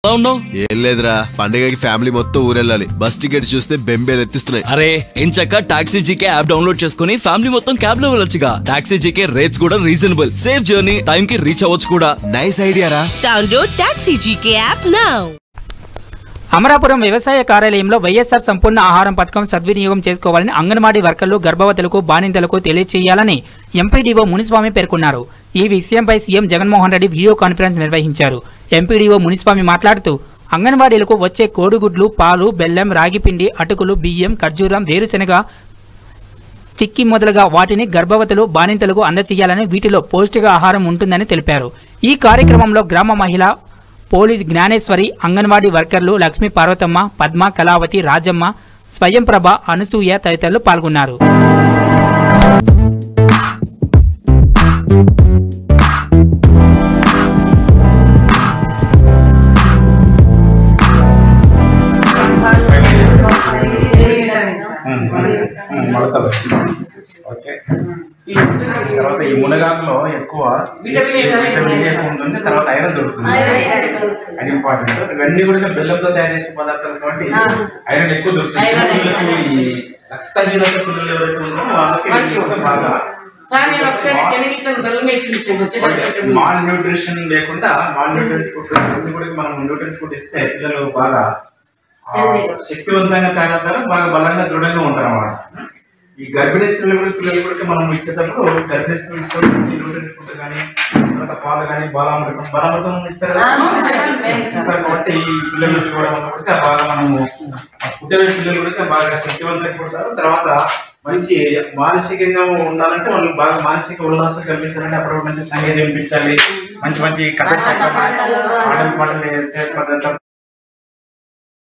ఉన్నావు ఏం లేదురా పండగకి ఫ్యామిలీ మొత్తం ఊరెళ్ళాలి బస్ టికెట్ చూస్తే బెంబేలు ఎత్తిస్తున్నాయి అరే ఎంచక్క టాక్సీ జీకే యాప్ డౌన్లోడ్ చేసుకుని ఫ్యామిలీ మొత్తం క్యాబ్ లో వెళ్ళొచ్చుగా టాక్సీ జీకే రేట్స్ కూడా రీజనబుల్ సేఫ్ జర్నీ టైం కి రీచ్ అవ్వచ్చు కూడా నైస్ ఐడియా రా Download Taxi GK app now. Amarapuram వ్యవసాయ కార్యాలయంలో వైఎస్ఆర్ సంపూర్ణ ఆహారం పథకం సద్వినియోగం చేసుకోవాలని అంగన్వాడీ వర్కర్లు గర్భవతులకు బాలింతలకు తెలియచేయాలని ఎంపీడీఓ మునిస్వామి పేర్కొన్నారు ఈ విషయంపై CM Jaganmohan Reddy video conference నిర్వహించారు ఎంపీడీఓ మునిస్వామి మాట్లాడుతూ అంగన్వాడీలకు వచ్చే కోడిగుడ్లు పాలు బెల్లం రాగిపిండి అటుకులు బియ్యం ఖర్జూరం వేరుశెనగ చిక్కి మొదలుగా వాటిని గర్భవతులు బాలింతలకు అందచేయాలని వీటిలో పౌష్టిక ఆహారం ఉంటుందని తెలిపారు ఈ కార్యక్రమంలో గ్రామ మహిళ పోలీస్ జ్ఞానేశ్వరి అంగన్వాడీ వర్కర్లు లక్ష్మీ పార్వతమ్మ పద్మ కళావతి రాజమ్మ స్వయంప్రభ అనసూయ తదితరులు పాల్గొన్నారు మొలకలు ఓకే తర్వాత ఈ మునగాకులో ఎక్కువ విటమిన్ ఏ ఎక్కువ ఉంటుంది తర్వాత ఐరన్ దొరుకుతుంది అది ఇంపార్టెంట్ ఇవన్నీ కూడా బెల్లంతో తయారు చేసే పదార్థాలు కాబట్టి ఐరన్ ఎక్కువ దొరుకుతుంది పిల్లలకు ఈ రక్తహీనత పిల్లలు ఎవరైతే ఉన్నారో వాళ్ళకి ఇవి కూడా బాగా సార్ నేను ఒకసారి చెనగిట్లను బెల్లం వేసి మాల్ న్యూట్రిషన్ లేకుండా మాల్ న్యూట్రిషన్ ఫుడ్ ఇవన్నీ కూడా మనం న్యూట్రిషన్ ఫుడ్ ఇస్తే పిల్లలు బాగా ఆ, శక్తివంతంగా తయారవుతారు బాగా బలంగా దృఢంగా ఉంటారు అన్నమాట ఈ గర్భిణీ స్త్రీలు కూడా పిల్లలు కూడా మనం ఇచ్చేటప్పుడు గర్భిణీ స్త్రీలు కూడా మంచి న్యూట్రిషన్ ఫుడ్ కానీ తర్వాత పాలు కానీ బాలామృతం బాలామృతం ఇస్తారు కదా? ఇస్తారు కాబట్టి ఈ పిల్లలు ఇవ్వడం వల్ల కూడా బాగా మనము పుట్టిన పిల్లలు కూడా బాగా శక్తివంతంగా పుడతారు తర్వాత మంచి మానసికంగా ఉండాలంటే వాళ్ళు బాగా మానసిక ఉల్లాసం కల్పించాలంటే అప్పుడు మంచి సంగీతం వినిపించాలి మంచి మంచి కథ చెప్పాలి ఆటలు పాటలు చేసే పద్ధతి